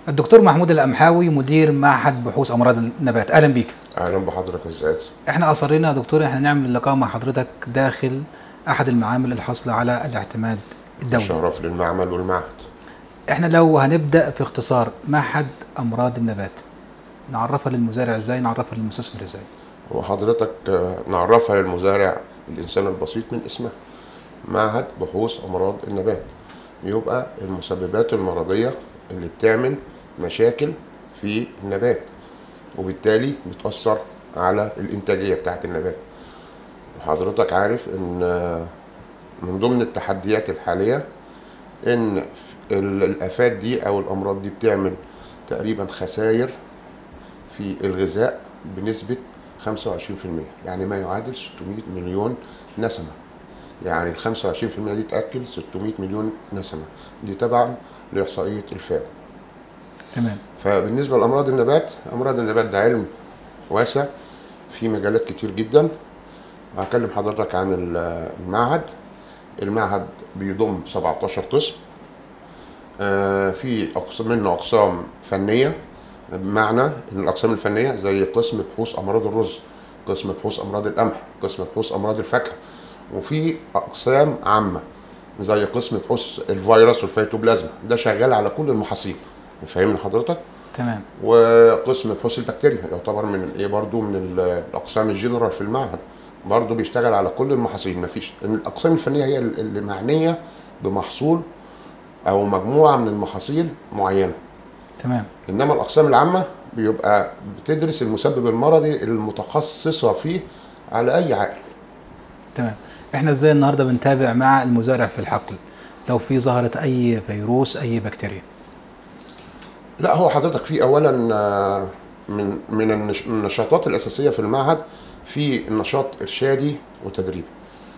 الدكتور محمود الأمحاوي مدير معهد بحوث أمراض النبات أهلا بيك اهلا بحضرتك ازيك احنا أصرينا يا دكتور احنا نعمل لقاء مع حضرتك داخل أحد المعامل الحاصلة على الاعتماد الدولي شرف للمعمل والمعهد احنا لو هنبدأ في اختصار معهد أمراض النبات نعرفها للمزارع ازاي نعرفها للمستثمر ازاي وحضرتك آه، نعرفها للمزارع الانسان البسيط من اسمها معهد بحوث امراض النبات يبقى المسببات المرضيه اللي بتعمل مشاكل في النبات وبالتالي بتاثر على الانتاجيه بتاعه النبات وحضرتك عارف ان آه، من ضمن التحديات الحاليه ان ال- الافات دي او الامراض دي بتعمل تقريبا خسائر في الغذاء بنسبة 25% يعني ما يعادل 600 مليون نسمة يعني ال 25% دي تأكل 600 مليون نسمة دي تبعا لإحصائية الفاو تمام فبالنسبة لأمراض النبات أمراض النبات ده علم واسع في مجالات كتير جدا هكلم حضرتك عن ال- المعهد المعهد بيضم 17 قسم آه، في أقسام منه أقسام فنية بمعنى إن الأقسام الفنية زي قسم بحوث أمراض الرز قسم بحوث أمراض القمح قسم بحوث أمراض الفاكهة وفي أقسام عامة زي قسم بحوث الفيروس والفيتوبلازما ده شغال على كل المحاصيل فاهمني حضرتك؟ تمام وقسم بحوث البكتيريا يعتبر من ايه برضو من ال- الاقسام الجنرال في المعهد برضو بيشتغل على كل المحاصيل مفيش الاقسام الفنيه هي اللي معنيه بمحصول او مجموعه من المحاصيل معينه تمام انما الاقسام العامه بيبقى بتدرس المسبب المرضي المتخصصه فيه على اي عائل تمام احنا ازاي النهارده بنتابع مع المزارع في الحقل لو في ظهرت اي فيروس اي بكتيريا لا هو حضرتك في اولا آه، من من النش- النشاطات الاساسيه في المعهد في النشاط ارشادي وتدريبي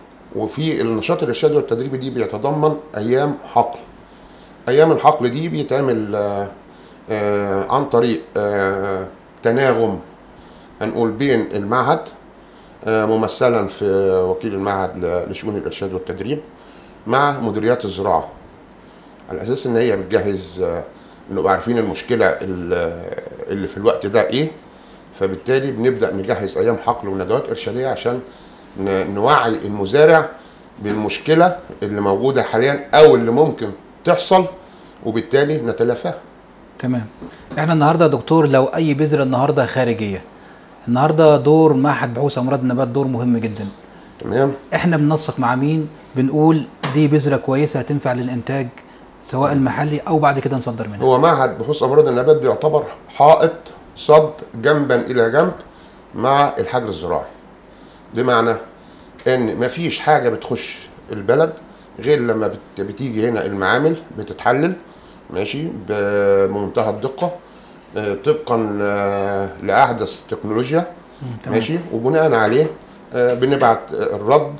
وفي النشاط الارشادي والتدريبي دي بيتضمن ايام حقل ايام الحقل دي بيتعمل آه، آه، عن طريق آه، تناغم هنقول بين المعهد آه، ممثلا في وكيل المعهد ل- لشؤون الارشاد والتدريب مع مديريات الزراعه على اساس ان هي بتجهز آه، نبقى عارفين المشكله ال- اللي في الوقت ده ايه فبالتالي بنبدا نجهز ايام حقل وندوات ارشاديه عشان ن- نوعي المزارع بالمشكله اللي موجوده حاليا او اللي ممكن تحصل وبالتالي نتلافاها تمام احنا النهارده يا دكتور لو اي بذره النهارده خارجيه النهارده دور معهد بحوث امراض النبات دور مهم جدا تمام احنا بننسق مع مين بنقول دي بذره كويسه هتنفع للانتاج سواء المحلي او بعد كده نصدر منها هو معهد بحوث امراض النبات بيعتبر حائط صد جنبا الى جنب مع الحجر الزراعي بمعنى ان مفيش حاجه بتخش البلد غير لما بت- بتيجي هنا المعامل بتتحلل ماشي بمنتهى الدقه آه، طبقا ل- لاحدث تكنولوجيا تمام. ماشي وبناء عليه آه، بنبعت آه، الرد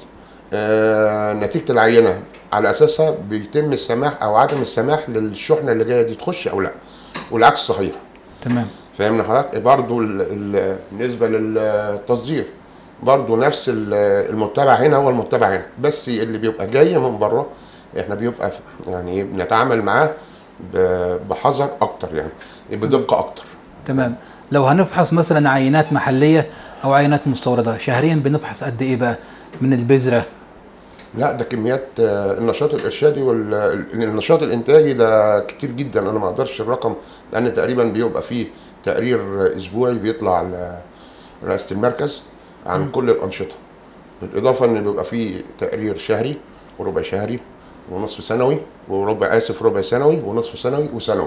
آه، نتيجه العينه على اساسها بيتم السماح او عدم السماح للشحنه اللي جايه دي تخش او لا والعكس صحيح تمام فاهمني حضرتك برضو ال- ال- بالنسبه للتصدير برضو نفس ال- المتبع هنا هو المتبع هنا بس اللي بيبقى جاي من بره احنا بيبقى ف- يعني إيه بنتعامل معاه ب- بحذر اكتر يعني بدقه اكتر تمام لو هنفحص مثلا عينات محليه او عينات مستورده شهريا بنفحص قد ايه بقى من البذره لا ده كميات آه، النشاط الارشادي والنشاط الانتاجي ده كتير جدا انا ما اقدرش الرقم لان تقريبا بيبقى فيه تقرير اسبوعي بيطلع لرئاسه المركز عن كل الانشطه بالاضافه ان بيبقى فيه تقرير شهري وربع شهري ونصف سنوي وربع اسف ربع سنوي ونصف سنوي وسنوي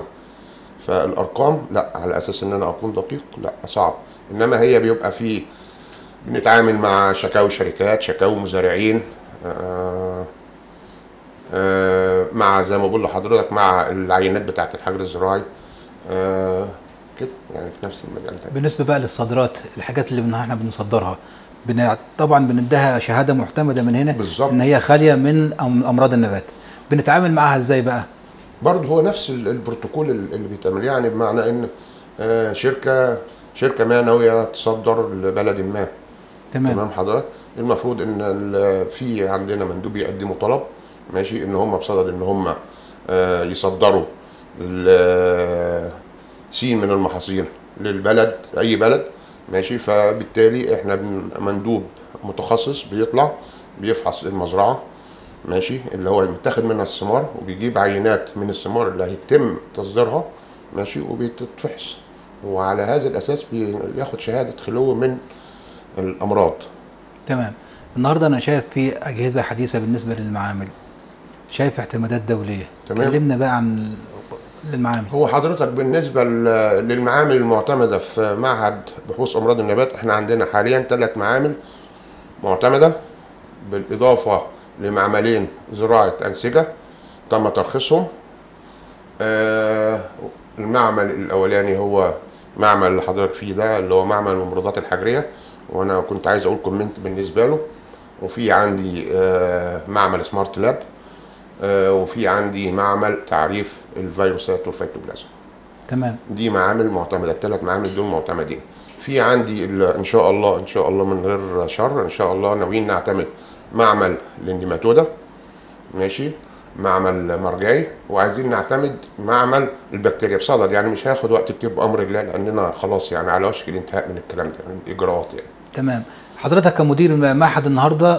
فالارقام لا على اساس ان انا اكون دقيق لا صعب انما هي بيبقى فيه بنتعامل مع شكاوي شركات شكاوي مزارعين آه، آه، مع زي ما بقول لحضرتك مع العينات بتاعه الحجر الزراعي آه، كده يعني في نفس المجال ده بالنسبه بقى للصادرات الحاجات اللي بن- احنا بنصدرها بن... طبعا بنديها شهاده معتمده من هنا بالظبط. ان هي خاليه من أم- امراض النبات بنتعامل معاها ازاي بقى برضه هو نفس ال- البروتوكول ال- اللي بيتعمل يعني بمعنى ان آه، شركه شركه ما ناويه تصدر لبلد ما تمام تمام حضرتك المفروض ان ال- في عندنا مندوب يقدموا طلب ماشي ان هم بصدد ان هم آه، يصدروا ل- س من المحاصيل للبلد اي بلد ماشي فبالتالي احنا بن- مندوب متخصص بيطلع بيفحص المزرعه ماشي اللي هو متاخد منها الثمار وبيجيب عينات من الثمار اللي هيتم تصديرها ماشي وبتتفحص وعلى هذا الاساس بياخد شهاده خلو من الامراض تمام النهارده انا شايف في اجهزه حديثه بالنسبه للمعامل شايف اعتمادات دوليه تمام. كلمنا بقى عن المعامل هو حضرتك بالنسبة ل- للمعامل المعتمدة في معهد بحوث أمراض النبات احنا عندنا حاليا ثلاث معامل معتمدة بالإضافة لمعملين زراعة أنسجة تم ترخيصهم آه، المعمل الأولاني هو معمل اللي حضرتك فيه ده اللي هو معمل الممرضات الحجرية وأنا كنت عايز أقول كومنت بالنسبة له وفي عندي آه، معمل سمارت لاب آه، وفي عندي معمل تعريف الفيروسات والفيتوبلازم تمام دي معامل معتمده الثلاث معامل دول معتمدين في عندي ال- ان شاء الله ان شاء الله من غير شر ان شاء الله ناويين نعتمد معمل للنيماتودا ماشي معمل مرجعي وعايزين نعتمد معمل البكتيريا بصدد يعني مش هياخد وقت كتير بامر الله لاننا خلاص يعني على وشك الانتهاء من الكلام ده من الاجراءات يعني تمام حضرتك كمدير معهد النهارده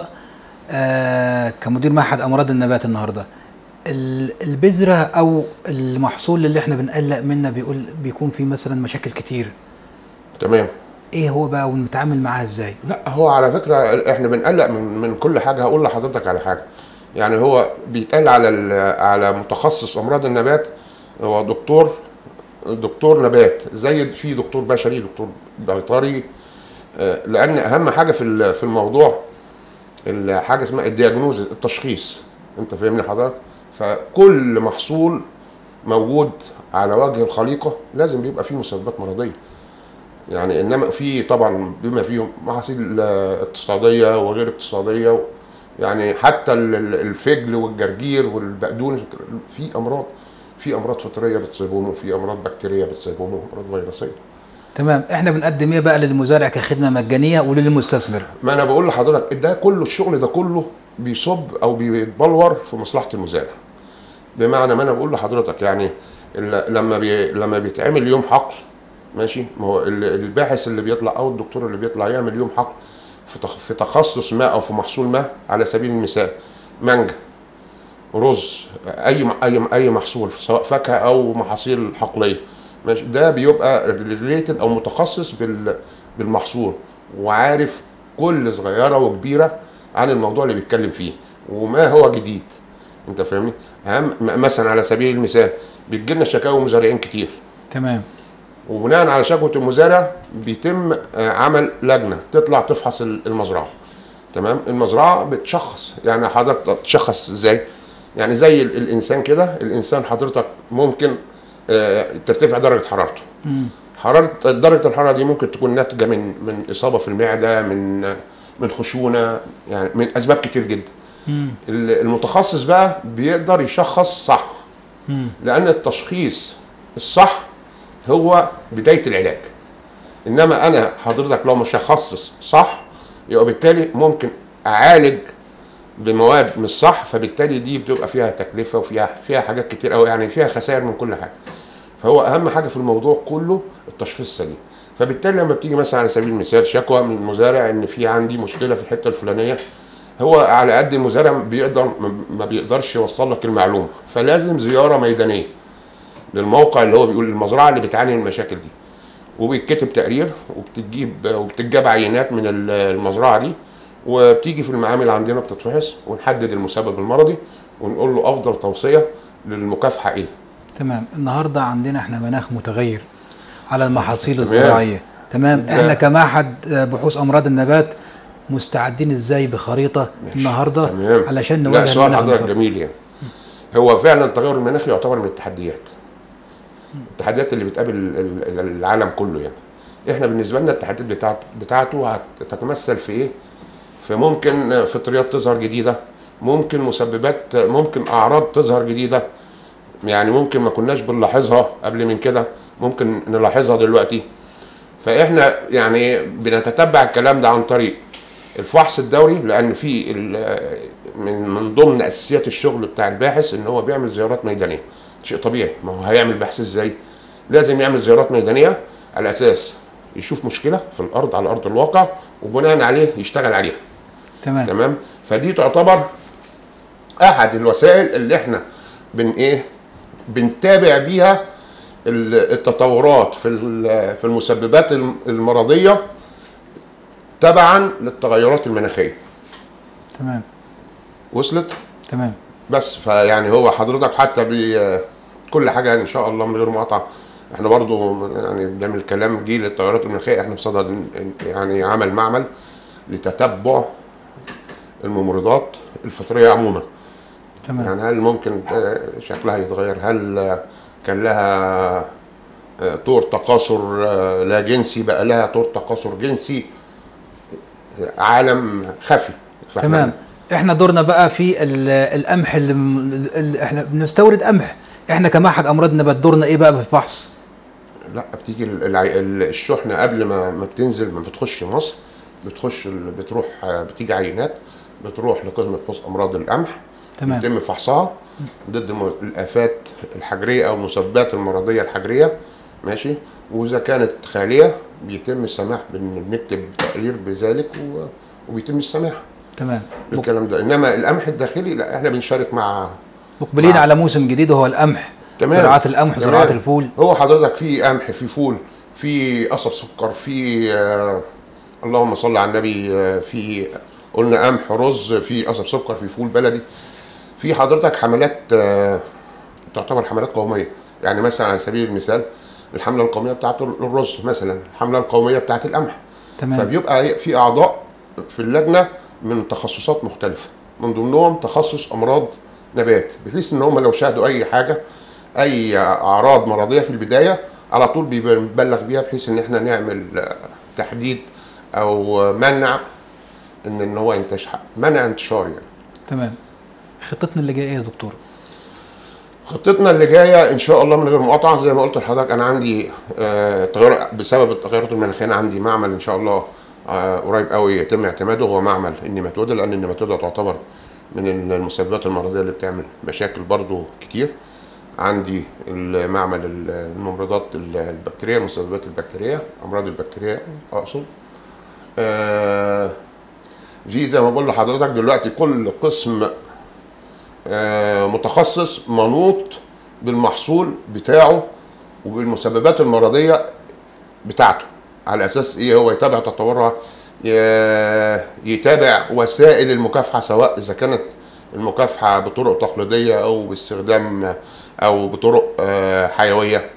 آه كمدير معهد امراض النبات النهارده ال- البذره او المحصول اللي احنا بنقلق منه بيقول بيكون فيه مثلا مشاكل كتير تمام ايه هو بقى ونتعامل معاها ازاي لا هو على فكره احنا بنقلق من من كل حاجه هقول لحضرتك على حاجه يعني هو بيتقال على ال- على متخصص امراض النبات هو دكتور دكتور نبات زي في دكتور بشري دكتور بيطري آه، لان اهم حاجه في ال- في الموضوع ال- حاجه اسمها الدياجنوز التشخيص انت فاهمني حضرتك فكل محصول موجود على وجه الخليقه لازم بيبقى فيه مسببات مرضيه يعني انما في طبعا بما فيهم محاصيل آه، اقتصاديه وغير اقتصاديه و- يعني حتى ال- ال- الفجل والجرجير والبقدونس في امراض في امراض فطريه بتصيبهم وفي امراض بكتيريه بتصيبهم وامراض فيروسيه تمام احنا بنقدم ايه بقى للمزارع كخدمه مجانيه وللمستثمر ما انا بقول لحضرتك ده كله الشغل ده كله بيصب او بيتبلور في مصلحه المزارع بمعنى ما انا بقول لحضرتك يعني ال- لما بي لما بيتعمل يوم حقل ماشي ما هو ال- الباحث اللي بيطلع او الدكتور اللي بيطلع يعمل يوم حقل في تخ- في تخصص ما او في محصول ما على سبيل المثال مانجا رز اي م- اي اي محصول سواء فاكهه او محاصيل حقليه ماشي ده بيبقى ريليتد او متخصص بال بالمحصول وعارف كل صغيره وكبيره عن الموضوع اللي بيتكلم فيه وما هو جديد انت فاهمني اهم م- مثلا على سبيل المثال بتجي لنا شكاوى مزارعين كتير تمام وبناء على شكوى المزارع بيتم آه، عمل لجنه تطلع تفحص ال- المزرعه تمام المزرعه بتشخص يعني حضرتك تشخص ازاي يعني زي ال- الانسان كده الانسان حضرتك ممكن آه، ترتفع درجه حرارته مم. حراره درجه الحراره دي ممكن تكون ناتجه من من اصابه في المعده من من خشونه يعني من اسباب كتير جدا مم. ال- المتخصص بقى بيقدر يشخص صح مم. لان التشخيص الصح هو بدايه العلاج انما انا حضرتك لو مش هخصص صح يبقى بالتالي ممكن اعالج بمواد مش صح فبالتالي دي بتبقى فيها تكلفه وفيها فيها حاجات كتير قوي يعني فيها خسائر من كل حاجه فهو اهم حاجه في الموضوع كله التشخيص السليم فبالتالي لما بتيجي مثلا على سبيل المثال شكوى من مزارع ان في عندي مشكله في الحته الفلانيه هو على قد المزارع بيقدر ما بيقدرش يوصل لك المعلومه فلازم زياره ميدانيه للموقع اللي هو بيقول المزرعه اللي بتعاني من المشاكل دي وبيتكتب تقرير وبتجيب وبتتجاب عينات من ال- المزرعه دي وبتيجي في المعامل عندنا بتتفحص ونحدد المسبب المرضي ونقول له افضل توصيه للمكافحه ايه تمام النهارده عندنا احنا مناخ متغير على المحاصيل تمام. الزراعيه تمام ده- احنا كمعهد آه، بحوث امراض النبات مستعدين ازاي بخريطه النهارده تمام علشان لا نواجه سؤال المناخ حضرتك المتغير. جميل يعني هو فعلا التغير المناخي يعتبر من التحديات التحديات اللي بتقابل ال- ال- العالم كله يعني احنا بالنسبه لنا التحديات بتاعت بتاعته هتتمثل في ايه في ممكن فطريات تظهر جديده ممكن مسببات ممكن اعراض تظهر جديده يعني ممكن ما كناش بنلاحظها قبل من كده ممكن نلاحظها دلوقتي فاحنا يعني بنتتبع الكلام ده عن طريق الفحص الدوري لان في ال- من من ضمن اساسيات الشغل بتاع الباحث ان هو بيعمل زيارات ميدانيه شيء طبيعي ما هو هيعمل بحث ازاي لازم يعمل زيارات ميدانيه على اساس يشوف مشكله في الارض على ارض الواقع وبناء عليه يشتغل عليها تمام تمام فدي تعتبر احد الوسائل اللي احنا بن ايه بنتابع بيها ال- التطورات في ال- في المسببات الم- المرضيه تبعا للتغيرات المناخيه تمام وصلت تمام بس فيعني هو حضرتك حتى بي كل حاجه ان شاء الله من غير مقاطعه احنا برضو يعني بنعمل كلام جيل التغيرات المناخيه احنا بصدد يعني عمل معمل لتتبع الممرضات الفطريه عموما تمام يعني هل ممكن آه، شكلها يتغير هل آه، كان لها آه، طور تقاصر آه، لا جنسي بقى لها طور تقاصر جنسي آه، عالم خفي فإحنا- تمام احنا دورنا بقى في ال- القمح اللي, اللي احنا بنستورد قمح احنا كمعهد امراض النبات دورنا ايه بقى في الفحص لا بتيجي الع- ال- الشحنه قبل ما ما بتنزل ما بتخش مصر بتخش ال- بتروح آه، بتيجي عينات بتروح لقسم فحوص امراض القمح تمام يتم فحصها ضد الم- الافات الحجريه او المسببات المرضيه الحجريه ماشي واذا كانت خاليه بيتم السماح بان بنكتب تقرير بذلك و- وبيتم السماح تمام بالكلام ده انما القمح الداخلي لا احنا بنشارك مع مقبلين مع- على موسم جديد وهو القمح تمام زراعات القمح تمام. زراعات الفول هو حضرتك في قمح في فول في قصب سكر في آه اللهم صل على النبي آه في قلنا قمح رز في قصب سكر في فول بلدي في حضرتك حملات آه تعتبر حملات قوميه يعني مثلا على سبيل المثال الحمله القوميه بتاعت الرز مثلا الحمله القوميه بتاعت القمح تمام فبيبقى في اعضاء في اللجنه من تخصصات مختلفه من ضمنهم تخصص امراض نبات بحيث ان هم لو شاهدوا اي حاجه اي اعراض مرضيه في البدايه على طول بنبلغ بيها بحيث ان احنا نعمل آه، تحديد او منع ان ان هو ينتشر منع انتشار يعني تمام خطتنا اللي جايه ايه يا دكتور خطتنا اللي جايه ان شاء الله من غير مقاطعه زي ما قلت لحضرتك انا عندي آه، تغير بسبب التغيرات المناخيه أنا عندي معمل ان شاء الله آه، قريب قوي يتم اعتماده هو معمل النيماتودا لان النيماتودا تعتبر من المسببات المرضيه اللي بتعمل مشاكل برضو كتير عندي المعمل الممرضات البكتيريه المسببات البكتيريه امراض البكتيريا اقصد آه، في زي ما بقول لحضرتك دلوقتي كل قسم آه، متخصص منوط بالمحصول بتاعه وبالمسببات المرضيه بتاعته على اساس ايه هو يتابع تطورها ي- يتابع وسائل المكافحه سواء اذا كانت المكافحه بطرق تقليديه او باستخدام او بطرق آه، حيويه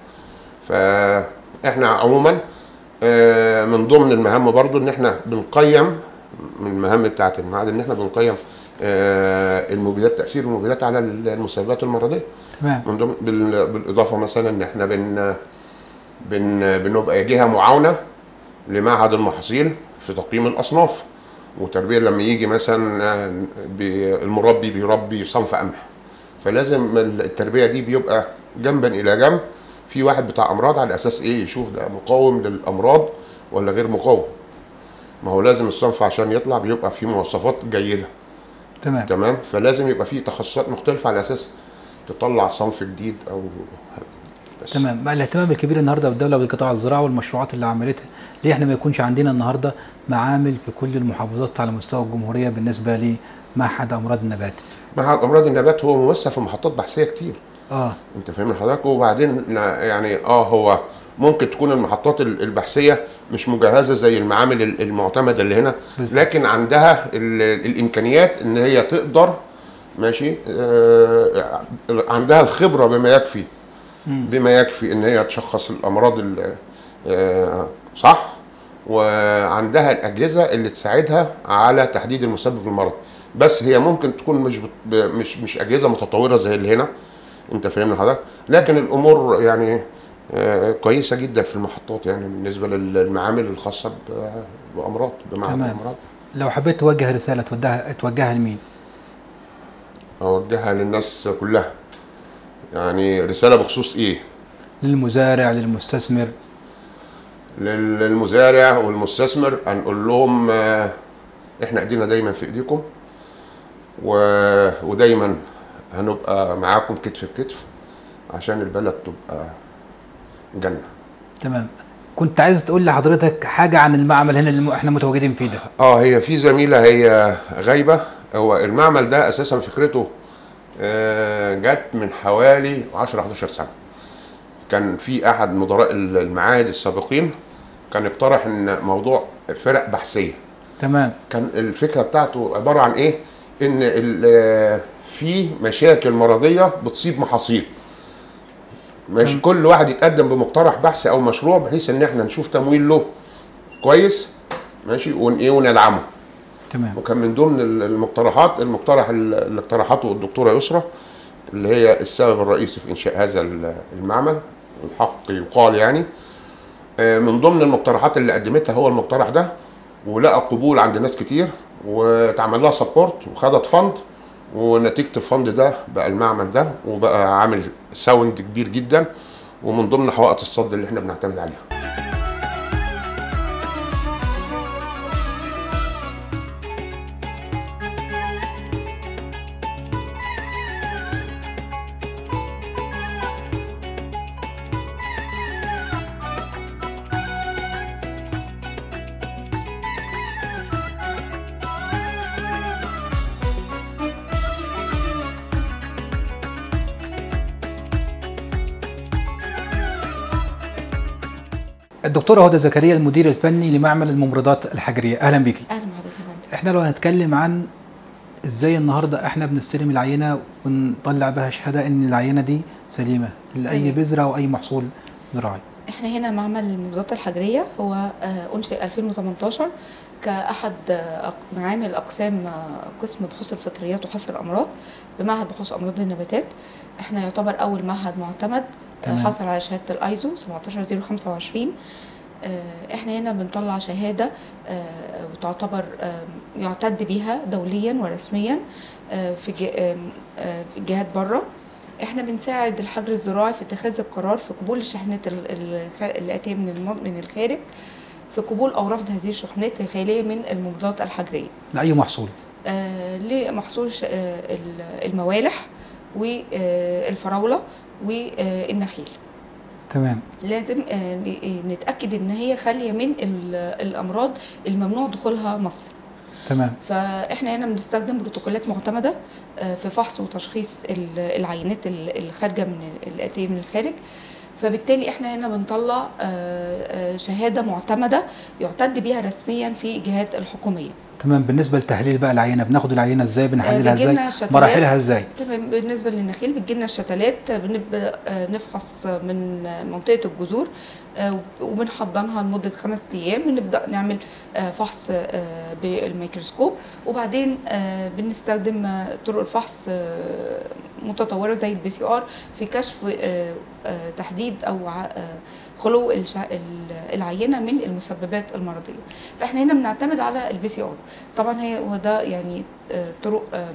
فاحنا عموما آه، من ضمن المهام برضو ان احنا بنقيم من المهام بتاعه المعهد ان احنا بنقيم آه، المبيدات تاثير المبيدات على المسببات المرضيه تمام من ضمن بال- بالاضافه مثلا ان احنا بن بن بنبقى جهه معاونه لمعهد المحاصيل في تقييم الاصناف وتربيه لما يجي مثلا آه، بي- المربي بيربي صنف قمح فلازم التربيه دي بيبقى جنبا الى جنب في واحد بتاع امراض على اساس ايه يشوف ده مقاوم للامراض ولا غير مقاوم ما هو لازم الصنف عشان يطلع بيبقى فيه مواصفات جيده تمام تمام فلازم يبقى فيه تخصصات مختلفه على اساس تطلع صنف جديد او بس تمام بقى الاهتمام الكبير النهارده بالدوله بقطاع الزراعه والمشروعات اللي عملتها ليه احنا ما يكونش عندنا النهارده معامل في كل المحافظات على مستوى الجمهوريه بالنسبه لمعهد امراض النبات معهد امراض النبات هو ممثل في محطات بحثيه كتير اه انت فاهم حضرتك وبعدين يعني اه هو ممكن تكون المحطات ال- البحثيه مش مجهزه زي المعامل ال- المعتمده اللي هنا لكن عندها ال- الامكانيات ان هي تقدر ماشي آه عندها الخبره بما يكفي بما يكفي ان هي تشخص الامراض ال- آه صح وعندها الاجهزه اللي تساعدها على تحديد المسبب المرضي بس هي ممكن تكون مش بت- ب- مش مش اجهزه متطوره زي اللي هنا انت فاهمني حضرتك لكن الامور يعني آه، كويسه جدا في المحطات يعني بالنسبه للمعامل الخاصه ب- بامراض بمعامل تمام. الامراض لو حبيت توجه رساله توجهها توجهها لمين؟ اوجهها للناس كلها يعني رساله بخصوص ايه للمزارع للمستثمر لل- للمزارع والمستثمر هنقول لهم آه، احنا ايدينا دايما في ايديكم و... ودايما هنبقى معاكم كتف بكتف عشان البلد تبقى جنه تمام كنت عايز تقول لحضرتك حاجه عن المعمل هنا اللي احنا متواجدين فيه ده اه هي في زميله هي غايبه هو المعمل ده اساسا فكرته آه، جت من حوالي 10 11 سنه كان في احد مدراء المعاهد السابقين كان اقترح ان موضوع فرق بحثيه تمام كان الفكره بتاعته عباره عن ايه ان ال- في مشاكل مرضيه بتصيب محاصيل ماشي كل واحد يتقدم بمقترح بحث او مشروع بحيث ان احنا نشوف تمويل له كويس ماشي ون ايه وندعمه تمام وكان من ضمن ال- المقترحات المقترح ال- اللي اقترحته الدكتوره يسرى اللي هي السبب الرئيسي في انشاء هذا ال- المعمل الحق يقال يعني آه، من ضمن المقترحات اللي قدمتها هو المقترح ده ولقى قبول عند ناس كتير واتعمل لها سبورت وخدت فند ونتيجه الفند ده بقى المعمل ده وبقى عامل ساوند كبير جدا ومن ضمن حوائط الصد اللي احنا بنعتمد عليها الدكتوره هدى زكريا المدير الفني لمعمل الممرضات الحجريه اهلا بيكي اهلا بحضرتك يا فندم احنا لو هنتكلم عن ازاي النهارده احنا بنستلم العينه ونطلع بها شهاده ان العينه دي سليمه لاي تمام. بذره او اي محصول زراعي احنا هنا معمل الممرضات الحجريه هو آه، انشئ 2018 كاحد آه، أق- معامل اقسام آه، قسم بحوث الفطريات وحصر الامراض بمعهد بحوث امراض النباتات احنا يعتبر اول معهد معتمد آه، تمام. حصل على شهاده الايزو 17025 آه، احنا هنا بنطلع شهاده آه، وتعتبر آه، يعتد بيها دوليا ورسميا آه، في ج- آم، آه، في جهات بره احنا بنساعد الحجر الزراعي في اتخاذ القرار في قبول الشحنات ال- الخ- الاتيه من الم- من الخارج في قبول او رفض هذه الشحنات الخاليه من الممرضات الحجريه لاي محصول آه لمحصول ش- آه ال- الموالح والفراوله والنخيل تمام لازم آه، ن- نتاكد ان هي خاليه من ال- الامراض الممنوع دخولها مصر تمام فاحنا هنا بنستخدم بروتوكولات معتمده آه، في فحص وتشخيص ال- العينات ال- الخارجه من ال- الاتيه من الخارج فبالتالي احنا هنا بنطلع آه، آه، شهاده معتمده يعتد بيها رسميا في الجهات الحكوميه تمام بالنسبه لتحليل بقى العينه بناخد العينه ازاي بنحللها بيجيلنا ازاي شتلات. مراحلها ازاي تمام بالنسبه للنخيل بتجيلنا الشتلات آه، بنبدا آه، نفحص من آه، منطقه الجذور آه، وب- وبنحضنها لمده خمس ايام بنبدا نعمل آه، فحص آه، بالميكروسكوب وبعدين آه، بنستخدم آه، طرق الفحص آه، متطوره زي البي سي ار في كشف آه، آه، تحديد او ع- آه، خلو الشع- ال- العينه من المسببات المرضيه فاحنا هنا بنعتمد على البي سي ار طبعا هي وده يعني آه، طرق آم،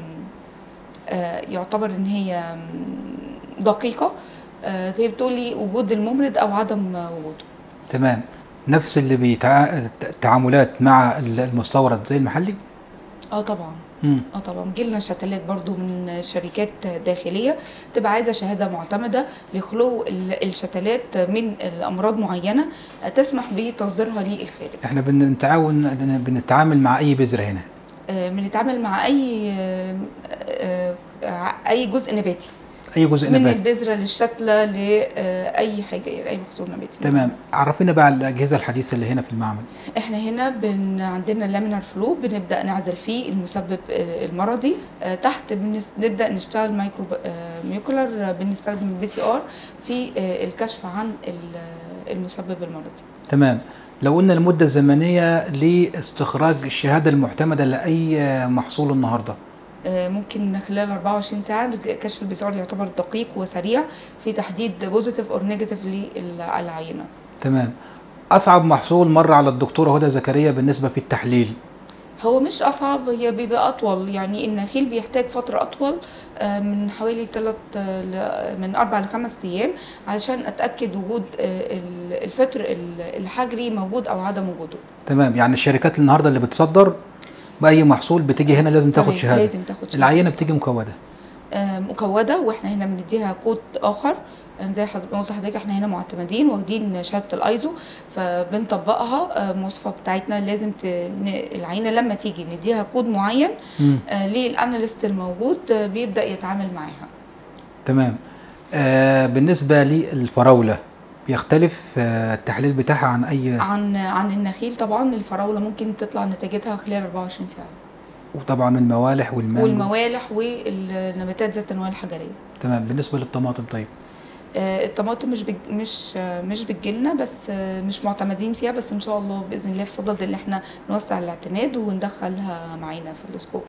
آه، يعتبر ان هي آم، دقيقه آه، هي بتقولي وجود الممرض او عدم آه، وجوده تمام نفس اللي بيتع... التعاملات مع المستورد زي المحلي اه طبعا امم اه طبعا جيلنا شتلات برضو من شركات داخليه تبقى عايزه شهاده معتمده لخلو ال- الشتلات من الامراض معينه آه، تسمح بتصديرها للخارج احنا بنتعاون بنتعامل مع اي بذره هنا آه، بنتعامل مع اي آه، آه، آه، اي جزء نباتي اي جزء من نباتي البذره للشتله لاي حاجه اي محصول نباتي تمام عرفينا بقى الاجهزه الحديثه اللي هنا في المعمل احنا هنا بن عندنا اللامينار فلو بنبدا نعزل فيه المسبب آه، المرضي آه، تحت بنس- بنبدا نشتغل مايكرو آه، ميوكولر آه، بنستخدم البي سي ار في آه، الكشف عن ال- المسبب المرضي تمام لو قلنا المده الزمنيه لاستخراج الشهاده المعتمده لاي محصول النهارده آه، ممكن خلال 24 ساعه كشف البي سي ار يعتبر دقيق وسريع في تحديد بوزيتيف اور نيجاتيف للعينه تمام اصعب محصول مر على الدكتوره هدى زكريا بالنسبه في التحليل هو مش اصعب هي بيبقى اطول يعني النخيل بيحتاج فتره اطول آه، من حوالي ثلاث من اربع لخمس ايام علشان اتاكد وجود آه، ال- الفطر ال- الحجري موجود او عدم وجوده تمام يعني الشركات النهارده اللي بتصدر باي محصول بتيجي هنا لازم تاخد تمام، شهاده لازم تاخد شهاده العينه بتيجي مكوده آه، مكوده واحنا هنا بنديها كود اخر يعني زي حض- ما قلت لحضرتك احنا هنا معتمدين واخدين شهاده الايزو فبنطبقها آه، المواصفه بتاعتنا لازم ت... ن- العينه لما تيجي نديها كود معين مم. آه، للاناليست الموجود آه، بيبدا يتعامل معاها تمام آه بالنسبه للفراوله بيختلف آه التحليل بتاعها عن اي عن عن النخيل طبعا الفراوله ممكن تطلع نتيجتها خلال 24 ساعه وطبعا الموالح والمانجو والموالح والنباتات ذات الانواع الحجريه تمام بالنسبه للطماطم طيب آه، الطماطم مش بج... مش آه، مش بتجيلنا بس آه، مش معتمدين فيها بس ان شاء الله باذن الله في صدد اللي احنا نوسع الاعتماد وندخلها معانا في السكوب